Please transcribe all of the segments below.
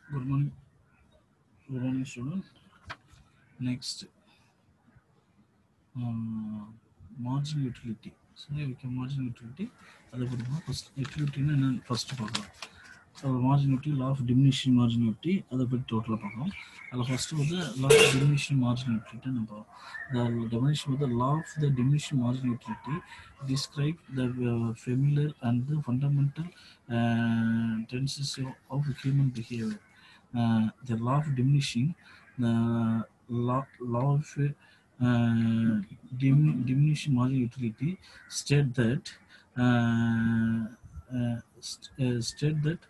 Good morning. Good morning, student. Next, uh, margin utility. So, we can margin utility. அதை படிப்போம் first யூட்டிலிட்டின்னு என்னன்னு first பார்க்கலாம் so marginality law of diminishing marginality அதை பற்றி டோட்டலாக பார்க்கலாம் அதில் ஃபர்ஸ்ட் வந்து law of diminishing margin utility நம்ம பார்க்கலாம் the definition of the law of the diminishing margin utility describe the uh, familiar and the fundamental uh, tendencies of, of human behavior. Uh, the law of diminishing, the law, law of uh, dim, diminishing margin utility state that uh, uh, st- uh, state that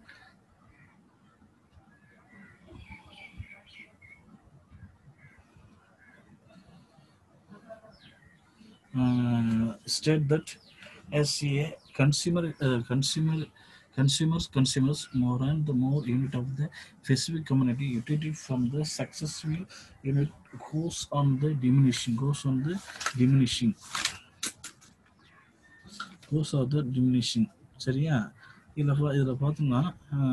uh, state that as a consumer uh, consumer consumers consumers more and the more unit of the specific community utility from the successful unit goes on the diminishing goes on the diminishing goes on the diminishing சரியா இதில் பா இதில் பார்த்தோம்னா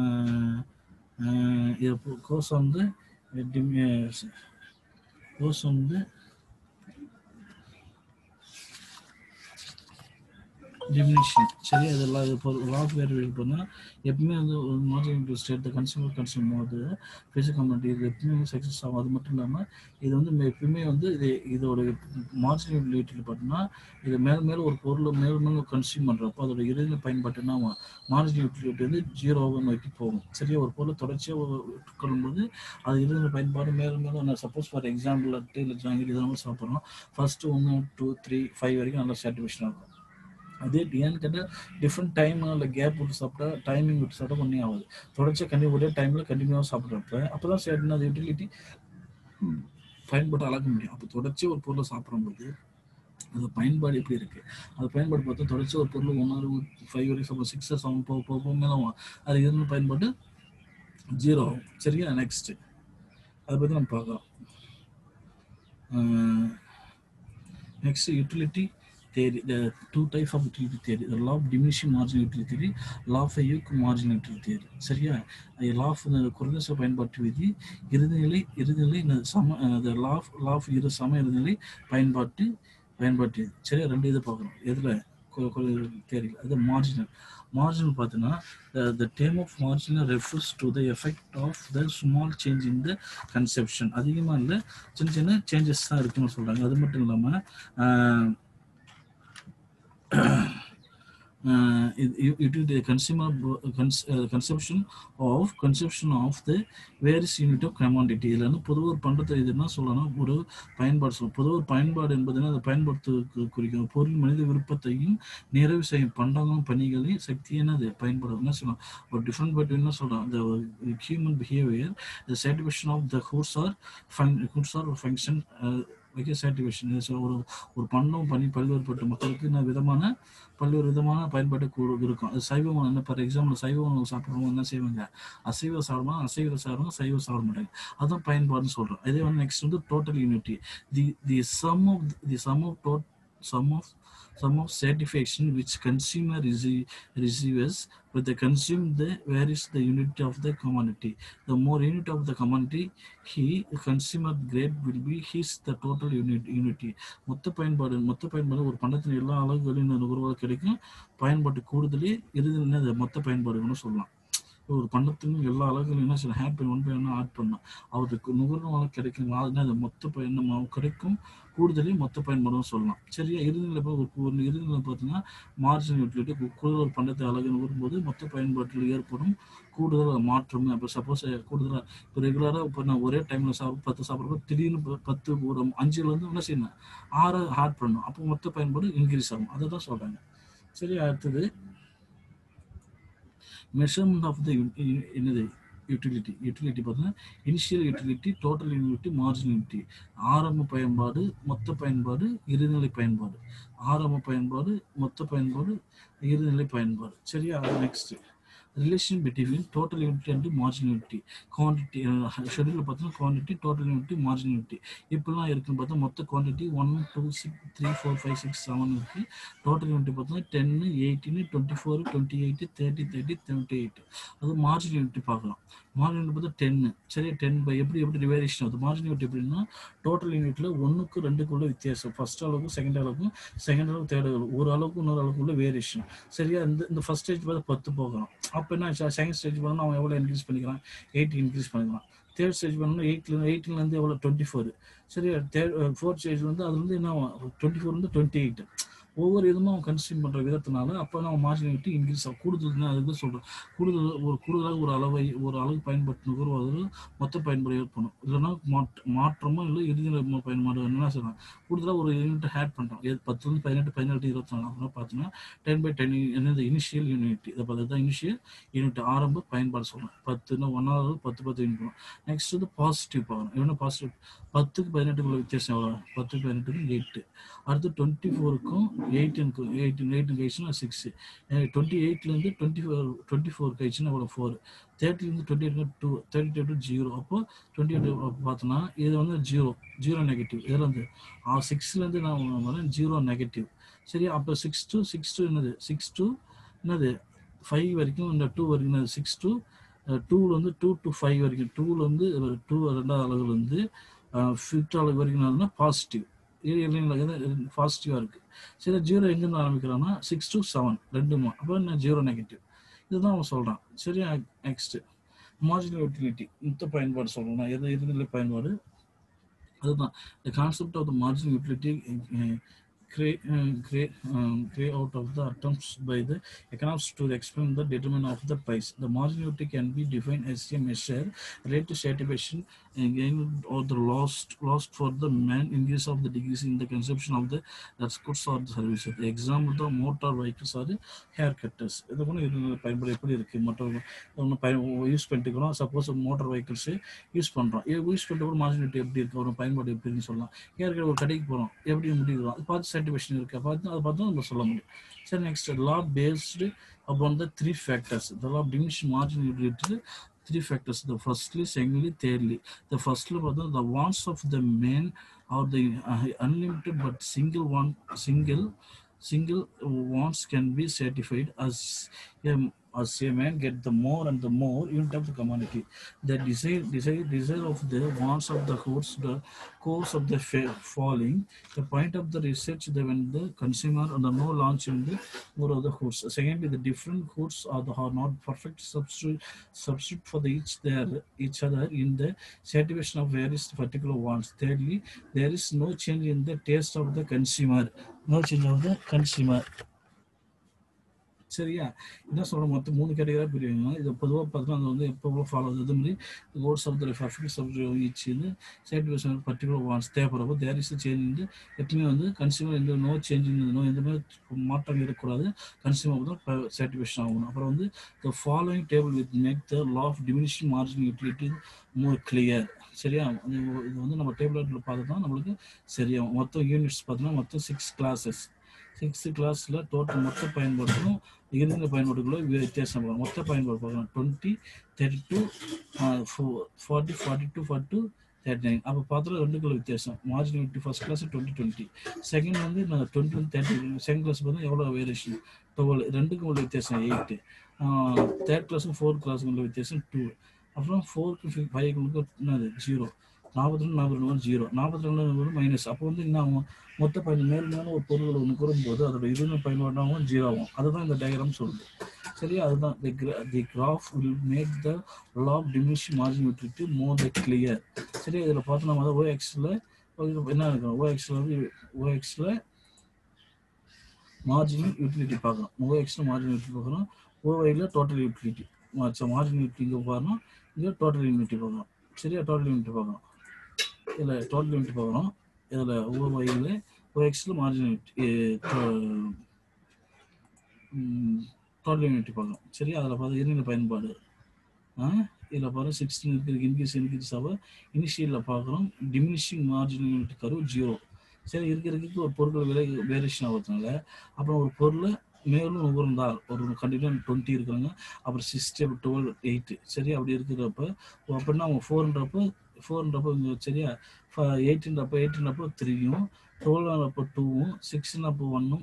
இது கோஸ் வந்து கோஸ் வந்து டிமினிஷன் சரி அதெல்லாம் இது இப்போ லாஃப் வேறு பண்ணால் எப்பவுமே வந்து ஒரு மார்ஜினல் ஸ்டேட் கன்சியூமர் கன்சியூம் போது ஃபிசிக் கம்யூனிட்டி இது எப்பவுமே சக்ஸஸ் ஆகும் அது மட்டும் இல்லாமல் இது வந்து மே- எப்பவுமே வந்து இது இதோட மார்ஜினபிலிட்டியில் பார்த்தோம்னா இது மேல் மேல் ஒரு பொருளை மேல் மேல் கன்சியூம் பண்ணுறப்போ அதோட இறுதி பயன்பாட்டுனா மார்ஜினல் யூட்டிலிட்டி வந்து ஜீரோவை நோக்கி போகும் சரியா ஒரு பொருளை தொடர்ச்சியாக கொள்ளும்போது அது இறுதி பயன்பாடு மேலும் மேலும் நான் சப்போஸ் ஃபார் எக்ஸாம்பிள் லட்டு இல்லை ஜாங்கிரி இதெல்லாம் சாப்பிட்றோம் ஃபர்ஸ்ட் ஒன்று டூ த்ரீ ஃபைவ் வரைக்கும் நல்லா சாட்டிஸ்ஃபேக்ஷன் இருக்கும் அதே ஏன்னு கேட்டால் டிஃப்ரெண்ட் டைம் இல்லை கேப் விட்டு சாப்பிட்டா டைமிங் விட்டு சாப்பிட்டா ஒன்றே ஆகுது தொடர்ச்சியாக கண்டிப்பாக ஒரே டைமில் கண்டினியூவாக சாப்பிட்றப்ப அப்போ தான் சரி அது யூட்டிலிட்டி பயன்பாட்டு அளக்க முடியும் அப்போ தொடர்ச்சியாக ஒரு பொருளை சாப்பிடும்போது அது பயன்பாடு எப்படி இருக்கு அது பயன்பாடு பார்த்தா தொடர்ச்சி ஒரு பொருள் ஒன் ஆர் ஃபைவ் வரைக்கும் சாப்பிடும் சிக்ஸ் செவன் போக போக போக மேலே ஆகும். அது இருந்து பயன்பாடு ஜீரோ ஆகும் சரியா நெக்ஸ்ட் அதை பற்றி நம்ம பார்க்கலாம் next utility theory the two types of utility theory the law of diminishing margin utility theory law of equal margin utility theory சரியா law of the குறைந்த பயன்பாட்டு விதி இறுதிநிலை இறுதிநிலை இந்த சம the law of law of இரு சம இறுதிநிலை பயன்பாட்டு பயன்பாட்டு விதி. சரியா ரெண்டு இது பார்க்குறோம் எதில் தேரியில் அது மார்ஜினல் மார்ஜினல் பார்த்தீங்கன்னா the term of marginal refers to the effect of the small change in the conception அதிகமாக இல்லை சின்ன சின்ன சேஞ்சஸ் தான் இருக்குன்னு சொல்கிறாங்க அது மட்டும் இல்லாமல் uh, it, it it is the consumer bo- cons, uh, consumption of consumption of the various unit of commodity இதில் வந்து பொதுவாக ஒரு பண்டத்தை இது என்ன சொல்லணும் ஒரு பயன்பாடு சொல்லணும் பொதுவாக ஒரு பயன்பாடு என்பதுன்னா அதை பயன்படுத்து குறிக்கும் பொருள் மனித விருப்பத்தையும் நிறைவு செய்யும் பண்டங்களும் பணிகளையும் சக்தி என்னது பயன்படும் என்ன சொல்லலாம் ஒரு டிஃப்ரெண்ட் பட் என்ன சொல்கிறோம் the human behaviour the satisfaction of the goods or fun goods or function uh, வைக்க சாட்டிஸ்ஃபேக்ஷன் ஒரு ஒரு பண்டம் பண்ணி பல்வேறுபட்ட மக்களுக்கு என்ன விதமான பல்வேறு விதமான பயன்பாட்டு கூடு இருக்கும் அது சைவ உணவு என்ன ஃபார் எக்ஸாம்பிள் சைவ உணவு சாப்பிட்றவங்க என்ன செய்வாங்க அசைவ சாப்பிடுவாங்க அசைவ சாப்பிடுவாங்க சைவ சாப்பிட மாட்டாங்க அதான் பயன்பாடுன்னு சொல்கிறோம் இதே வந்து நெக்ஸ்ட் வந்து total unity the the sum of the sum of டோட் sum of sum of satisfaction which consumer receive, receives with the consume the varies the unit of the commodity the more unit of the commodity he consumer grade will be his the total unit unity மொத்த பயன்பாடு மொத்த பயன்பாடு ஒரு பண்டத்தின் எல்லா அலகுகளின் நுகர்வோர் கிடைக்கும் பயன்பாட்டு கூடுதலே இறுதி என்னது மொத்த பயன்பாடுகள்னு சொல்லலாம் ஒரு பண்டத்தின் எல்லா அலகுகளும் என்ன செய்யணும் ஹேட் பண்ணி ஒன் பை ஒன்று ஆட் பண்ணலாம் அவருக்கு நுகர்வோர் கிடைக்கும் அதுனா அது மொத்த பயன் நம்ம கிடைக்கும் கூடுதலே மொத்த பயன்பாடும் சொல்லலாம் சரியா இறுதியில் இப்போ ஒரு ஒரு இறுதியில் பார்த்தீங்கன்னா மார்ஜின் யூட்டிலிட்டி கூடுதல் ஒரு பண்டத்தை அழகு நுகரும்போது மொத்த பயன்பாட்டில் ஏற்படும் கூடுதல் மாற்றம் இப்போ சப்போஸ் கூடுதலாக இப்போ ரெகுலராக இப்போ நான் ஒரே டைமில் சாப்பிட பத்து சாப்பிட்றப்ப திடீர்னு ப- பத்து ஒரு அஞ்சுலேருந்து என்ன செய்யணும் ஆறு ஆட் பண்ணணும் அப்போ மொத்த பயன்பாடு இன்க்ரீஸ் ஆகும் அதை தான் சொல்கிறாங்க சரி அடுத்தது மெஷர்மெண்ட் ஆஃப் த என்னது யூட்டிலிட்டி யூட்டிலிட்டி பார்த்தீங்கன்னா initial utility total unity marginal unity ஆரம்ப பயன்பாடு மொத்த பயன்பாடு இறுதிநிலை பயன்பாடு ஆரம்ப பயன்பாடு மொத்த பயன்பாடு இறுதிநிலை பயன்பாடு சரியா next relation between total unity and margin unity quantity ஷெடியூலில் பார்த்தோன்னா quantity total unity margin unity இப்படிலாம் இருக்குன்னு பார்த்தா மொத்த quantity one two six three four five six seven இருக்குது டோட்டல் யூனிட்டி பார்த்தோன்னா டென்னு eighteen twenty four twenty eight thirty thirty twenty eight அது மார்ஜின் யூனிட்டி பார்க்கலாம் மார்ஜின் யூனிட் பார்த்தா டென்னு சரி டென் பை எப்படி எப்படி ரிவேரியேஷன் ஆகுது மார்ஜின் யூனிட் எப்படின்னா டோட்டல் யூனிட்டில் ஒன்றுக்கு ரெண்டுக்குள்ள வித்தியாசம் ஃபர்ஸ்ட் அளவுக்கும் செகண்ட் அளவுக்கும் செகண்ட் அளவுக்கு தேர்ட் அளவுக்கு ஒரு அளவுக்கு இன்னொரு அளவுக்குள்ள வேரியேஷன் சரியா இந்த இந்த ஃபர்ஸ்ட் ஸ்டேஜ் பார்த்து பத்து போகிறோம் அப்போ என்ன செகண்ட் ஸ்டேஜ் பண்ணணும் அவன் எவ்வளோ இன்க்ரீஸ் பண்ணிக்கிறான் எயிட் இன்க்ரீஸ் பண்ணிக்கலாம் தேர்ட் ஸ்டேஜ் பண்ணணும் எயிட்ல எயிட்டிலேருந்து எவ்வளோ டுவெண்ட்டி ஃபோர் சரி தேர்ட் ஃபோர்த் ஸ்டேஜ் வந்து அதுலேருந்து என்ன டுவெண்ட்டி ஃபோர் வந்து டுவெண்ட்டி எயிட் ஒவ்வொரு இதுவும் அவன் கன்சியூம் பண்ணுற விதத்தினால அப்போ நம்ம மார்ஜின் விட்டு இன்க்ரீஸ் ஆகும் கூடுதல்னா அதுக்கு சொல்கிறேன் கூடுதல் ஒரு கூடுதலாக ஒரு அளவை ஒரு அளவு பயன்படுத்தின ஒரு மொத்த பயன்பாடு ஏற்படும் இல்லைன்னா மாற்ற மாற்றமோ இல்லை இறுதி பயன்பாடு என்ன சொல்லலாம் கூடுதலாக ஒரு யூனிட் ஆட் பண்ணுறோம் ஏ பத்துலேருந்து பதினெட்டு பதினெட்டு இருபத்தி நாலு அப்படின்னா பார்த்தீங்கன்னா டென் பை டென் என்னது இனிஷியல் யூனிட் இதை பார்த்து தான் இனிஷியல் யூனிட் ஆரம்ப பயன்பாடு சொல்கிறேன் பத்துன்னா ஒன்றாவது பத்து பத்து யூனிட் நெக்ஸ்ட் வந்து பாசிட்டிவ் பார்க்கணும் என்ன பாசிட்டிவ் பத்துக்கு பதினெட்டுக்குள்ள வித்தியாசம் எவ்வளோ பத்துக்கு பதினெட்டுக்கு எட்டு அடுத்து டுவெண்ட்டி ஃபோருக்கும் எயிட்டனுக்கு எயிட்டின் எயிட்டின் கழிச்சுன்னா சிக்ஸு டுவெண்ட்டி எயிட்லேருந்து டுவெண்ட்டி ஃபோர் டுவெண்ட்டி ஃபோர் கழிச்சுன்னா எவ்வளோ ஃபோர் தேர்ட்டிலேருந்து twenty eight two thirty two zero அப்போ டுவெண்ட்டி எயிட் பார்த்தோன்னா இது வந்து ஜீரோ ஜீரோ நெகட்டிவ் இதில் வந்து சிக்ஸ்லேருந்து நான் வரேன் ஜீரோ நெகட்டிவ் சரி அப்போ சிக்ஸ் டூ சிக்ஸ் டூ என்னது சிக்ஸ் டூ என்னது ஃபைவ் வரைக்கும் இந்த டூ வரைக்கும் என்னது சிக்ஸ் டூ டூவில் வந்து டூ டு ஃபைவ் வரைக்கும் டூவில் வந்து டூ ரெண்டாவது அளவில் வந்து ஃபிஃப்த் அளவு வரைக்கும் என்னதுன்னா பாசிட்டிவ் பாசிட்டிவாக இருக்குது சரி ஜீரோ எங்கேருந்து ஆரம்பிக்கிறான்னா சிக்ஸ் டு செவன் ரெண்டுமா அப்போ என்ன ஜீரோ நெகட்டிவ் இதுதான் அவன் சொல்கிறான் சரி நெக்ஸ்ட்டு மார்ஜினல் யூட்டிலிட்டி மொத்த பயன்பாடு சொல்கிறேன் எது இறுதிநிலை பயன்பாடு அதுதான் the concept of the marginal utility create, uh, create, um, create out of the attempts by the economists to explain the determinant of the price. The marginality can be defined as a measure related to satisfaction and gain or the lost lost for the man increase of the decrease in the consumption of the that's goods or the services. The example the motor vehicles or the hair cutters. இது கூட இது பயன்பாடு எப்படி இருக்கு motor ஒன்று பயன் use பண்ணிட்டுக்கிறோம் suppose motor vehicles use பண்ணுறோம் யூஸ் பண்ணிட்டு கூட மார்ஜினிட்டி எப்படி இருக்கு ஒரு பயன்பாடு எப்படின்னு சொல்லலாம் ஹேர் கட் ஒரு கடைக்கு போகிறோம் எப்படி முடிக்கிறோம் அது பார்த்து சாட்டிஸ்ஃபேக்ஷன் இருக்கா பார்த்து அதை பார்த்து நம்ம சொல்ல முடியும் சரி next law based upon the three factors the law diminish margin utility three factors the firstly secondly thirdly the firstly was the wants of the men or the uh, unlimited but single one single single wants can be certified as a, as a man get the more and the more unit of the commodity the desire desire desire of the wants of the horse the course of the fa- falling the point of the research the when the consumer and the no launch in the more of the horse secondly the different horse are the are not perfect substitute substitute for the each their each other in the satisfaction of various particular wants thirdly there is no change in the taste of the consumer no change of the consumer சரியா என்ன சொல்ற மொத்தம் மூணு கேட்டகரியாக பிரிவாங்க இது பொதுவாக பார்த்தீங்கன்னா அது வந்து எப்போ ஃபாலோ ஆகுது மாதிரி கோட்ஸ் of the perfect subject each வந்து சேட்டிஃபிகேஷன் பர்டிகுலர் வான்ஸ் தேவைப்படுறப்போ தேர் இஸ் சேஞ்ச் வந்து எப்பவுமே வந்து கன்சியூமர் எந்த நோ சேஞ்ச் நோ எந்த மாதிரி மாற்றம் இருக்கக்கூடாது கன்சியூமர் தான் சாட்டிஸ்ஃபேக்ஷன் ஆகணும் அப்புறம் வந்து the following table with make the law of diminishing margin utility more clear சரியா இது இது வந்து நம்ம டேபிள் பார்த்து தான் நம்மளுக்கு சரியாகும் மொத்தம் யூனிட்ஸ் பார்த்தோன்னா மொத்தம் சிக்ஸ் கிளாஸஸ் சிக்ஸ்த் கிளாஸில் டோட்டல் மொத்த பயன்பாடுகளும் இறுதி பயன்பாடுகளும் வித்தியாசம் பார்க்கணும் மொத்த பயன்பாடு பார்க்கணும் twenty thirty two forty forty two forty two thirty nine அப்போ பார்த்தா ரெண்டுக்குள்ள வித்தியாசம் margin twenty first class twenty twenty second வந்து நான் டுவெண்ட்டி வந்து தேர்ட்டி செகண்ட் கிளாஸ் பார்த்தா எவ்வளோ வேரியேஷன் டுவெல் ரெண்டுக்கும் உள்ள வித்தியாசம் எயிட்டு தேர்ட் கிளாஸும் ஃபோர்த் கிளாஸுக்கும் உள்ள வித்தியாசம் டூ அப்புறம் ஃபோருக்கு ஃபைவ்க்கு என்னது ஜீரோ நாற்பத்தி ரெண்டு நாற்பத்தி ரெண்டு ஜீரோ நாற்பத்தி ரெண்டு மைனஸ் அப்போ வந்து என்ன ஆகும் மொத்த பயன் மேல் மேலே ஒரு பொருள் ஒன்று கூறும்போது அதோட இறுதி பயன்பாடாகவும் ஜீரோ ஆகும் அதுதான் இந்த டயக்ராம் சொல்லுது சரியா அதுதான் the the graph will make the law of diminish margin utility more the clear சரி இதில் பார்த்தோம் நம்ம ஓ எக்ஸில் என்ன இருக்கும் ஓ எக்ஸில் வந்து ஓ எக்ஸில் மார்ஜினல் யூட்டிலிட்டி பார்க்கணும் ஓ எக்ஸில் மார்ஜினல் யூட்டிலிட்டி பார்க்குறோம் ஓவையில் டோட்டல் யூட்டிலிட்டி மார்ஜின் யூட்டிலிட்டி இங்கே பார்க்கணும் இங்கே டோட்டல் யூனிட்டி பார்க்கணும் சரியா டோட்டல் யூனிட்டி பார்க்கணும் இதில் டோட்டல் யூனிட் பார்க்குறோம் இதில் ஓஒயில் ஓஎக்ஸில் மார்ஜின் டோட்டல் யூனிட் பார்க்கணும் சரி அதில் பார்த்து இருந்த பயன்பாடு இதில் பாருங்க சிக்ஸ்டீன் இருக்கிறது இன்க்ரீஸ் இன்க்ரீஸ் ஆக இனிஷியலில் பார்க்குறோம் டிமினிஷிங் மார்ஜின் யூனிட் கரு ஜீரோ சரி இருக்கிறதுக்கு ஒரு பொருட்கள் விலை வேரியேஷன் ஆகிறதுனால அப்புறம் ஒரு பொருளை மேலும் நுகர்ந்தால் ஒரு கண்டிப்பாக டுவெண்ட்டி இருக்காங்க அப்புறம் சிக்ஸ்டி அப்புறம் டுவெல் எயிட்டு சரி அப்படி இருக்கிறப்ப அப்படின்னா அவங்க ஃபோர்ன்றப்போ ஃபோர்ன்றப்போ இங்கே சரியா எயிட்டின்றப்போ எயிட்டின்றப்போ த்ரீயும் டுவெல்ன்றப்போ டூவும் சிக்ஸ்னப்போ ஒன்னும்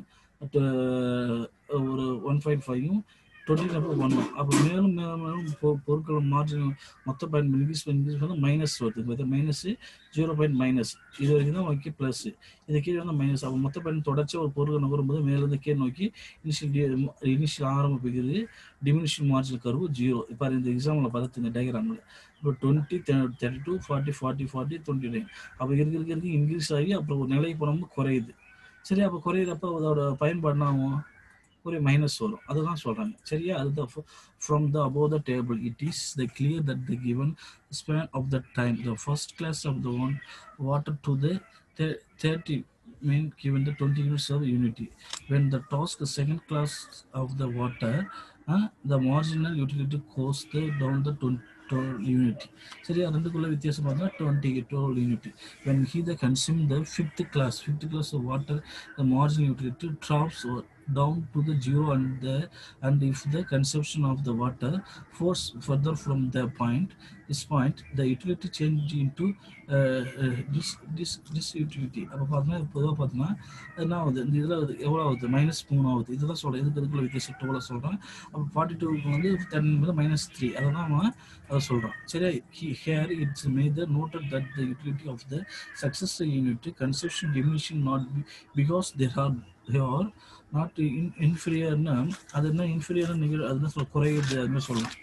ஒரு ஒன் பாயிண்ட் ஃபைவும் டுவெண்ட்டின்றப்போ ஒன்னும் அப்போ மேலும் மேலும் மேலும் பொ- பொருட்கள் மார்ஜின் மொத்த பாயிண்ட் இன்க்ரீஸ் இன்க்ரீஸ் பண்ணால் மைனஸ் வருது பார்த்தா மைனஸ் ஜீரோ பாயிண்ட் மைனஸ் இது வரைக்கும் தான் ஓகே ப்ளஸ் இது கீழே வந்து மைனஸ் அப்போ மொத்த பயன் தொடர்ச்சி ஒரு பொருள் நகரும்போது மேலேருந்து கீழே நோக்கி இனிஷியல் இனிஷியல் ஆரம்பிக்கிறது டிமினிஷன் மார்ஜினல் கர்வு ஜீரோ இப்போ இந்த எக்ஸாம்பிள் பார்த்து இந்த டயக்ராமில் இப்போ twenty thirty two forty forty forty twenty nine அப்போ இருக்க இருக்க இருக்க இன்க்ரீஸ் ஆகி அப்புறம் ஒரு நிலை போனோம்னு குறையுது சரி அப்போ குறையிறப்ப அதோட பயன்பாடு என்ன ஆகும் ஒரு மைனஸ் வரும் அதுதான் சொல்றாங்க சரியா அதுதான் from the above the table it is the clear that the given span of the time the first class of the one water to the thir- 30 mean given the 20 units of unity when the task second class of the water uh, the marginal utility goes the, down the 20 12 unit சரியா ரெண்டுக்குள்ள வித்தியாசம் பார்த்தா twenty twelve unit when he the consume the fifth class fifth class of water the marginal utility drops o- down to the zero and the and if the consumption of the water force further from the point this point the utility change into uh, uh, this this this utility அப்போ பார்த்தீங்கன்னா பொதுவாக பார்த்தீங்கன்னா என்ன ஆகுது இந்த இதில் எவ்வளோ ஆகுது மைனஸ் மூணு ஆகுது இதுதான் சொல்கிறேன் இதுக்கு இதுக்குள்ள வித்தியாசம் டுவெல் சொல்கிறேன் அப்போ ஃபார்ட்டி டூக்கு வந்து டென் வந்து மைனஸ் த்ரீ அதை தான் அவன் அதை சொல்கிறான் சரியா he here it's matter noted that the utility of the success unit conception diminishing not because there are they are not in இன்ஃபீரியர்னா அது என்ன இன்ஃபீரியர்னு நிகழ் அது என்ன சொல்ல குறையுது அது மாதிரி சொல்லலாம்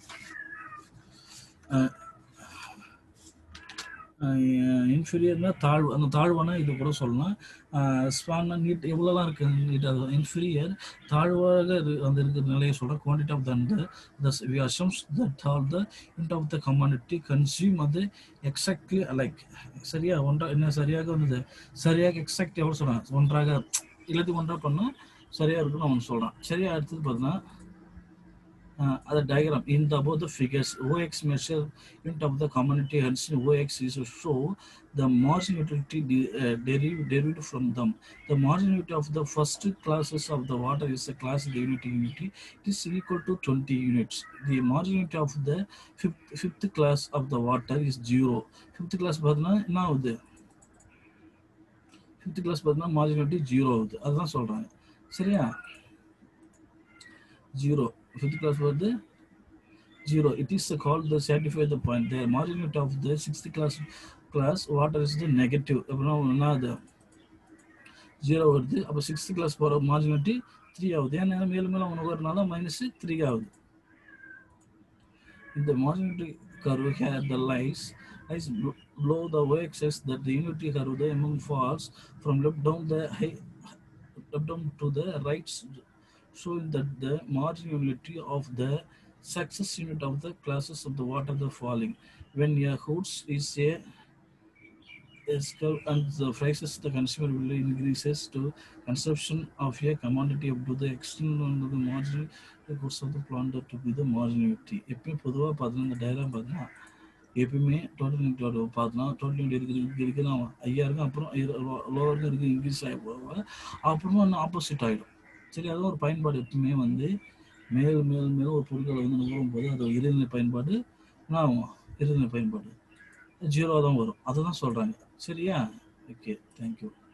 இன்ஃபீரியர்னா தாழ்வு அந்த தாழ்வானா இது கூட சொல்லலாம் ஸ்பான்னா நீட் எவ்வளோலாம் இருக்கு நீட் அது இன்ஃபீரியர் தாழ்வாக இரு- அந்த இருக்கிற நிலையை சொல்கிறேன் quantity of then the we assumes that all the end of the commodity consume அது எக்ஸாக்ட்லி அலைக் சரியா ஒன்றா என்ன சரியாக வந்தது சரியாக எக்ஸாக்ட் எவ்வளோ சொல்கிறான் ஒன்றாக எல்லாத்தையும் ஒன்றா பண்ணால் சரியாக இருக்குன்னு அவன் சொல்கிறான் சரியா அடுத்தது பார்த்தீங்கன்னா uh, other diagram in the above the figures ox measure unit of the community hence ox is to show the margin utility de- uh, derived derived from them the margin utility of the first classes of the water is a class the unity unity it is equal to 20 units the margin utility of the fifth, fifth class of the water is zero fifth class பார்த்தீங்கன்னா என்ன ஆகுது fifth class பார்த்தீங்கன்னா மார்ஜினிட்டி zero ஆகுது அதுதான் சொல்கிறாங்க சரியா zero fifth class வருது zero it is call the satisfy the point the marginality of the sixth class class water is the negative அப்படின்னா என்ன அது ஜீரோ வருது அப்போ சிக்ஸ்த் கிளாஸ் போகிற மார்ஜினிட்டி த்ரீ ஆகுது ஏன்னா மேலும் மேலும் அவனுக்கு வரனால மைனஸ் த்ரீ ஆகுது இந்த மார்ஜினிட்டி curve here the lies lies bl- below the y-axis that the unity curve the amount falls from left down the high left down to the right showing that the marginality of the success unit of the classes of the water the falling when a hoods is a is curve and the prices the consumer will increases to consumption of a commodity up to the extent of the marginal the goods of the planter to be the marginality எப்பயும் பொதுவாக பார்த்தீங்கன்னா இந்த diagram பார்த்தீங்கன்னா எப்பயுமே total யூனிட்டோட பார்த்தோன்னா total unit இருக்குது இருக்கு இருக்குன்னா ஐயா இருக்கும் அப்புறம் லோவருக்கு இருக்குது இன்க்ரீஸ் ஆகி போக அப்புறமா இன்னும் ஆப்போசிட் ஆகிடும் சரி அதுவும் ஒரு பயன்பாடு எப்பவுமே வந்து மேலும் மேலும் மேலும் ஒரு பொருட்களை வந்து நுகரும் போது அது இறுதிநிலை பயன்பாடு என்ன ஆகும் இறுதிநிலை பயன்பாடு ஜீரோ தான் வரும் அதை தான் சொல்கிறாங்க சரியா ஓகே தேங்க்யூ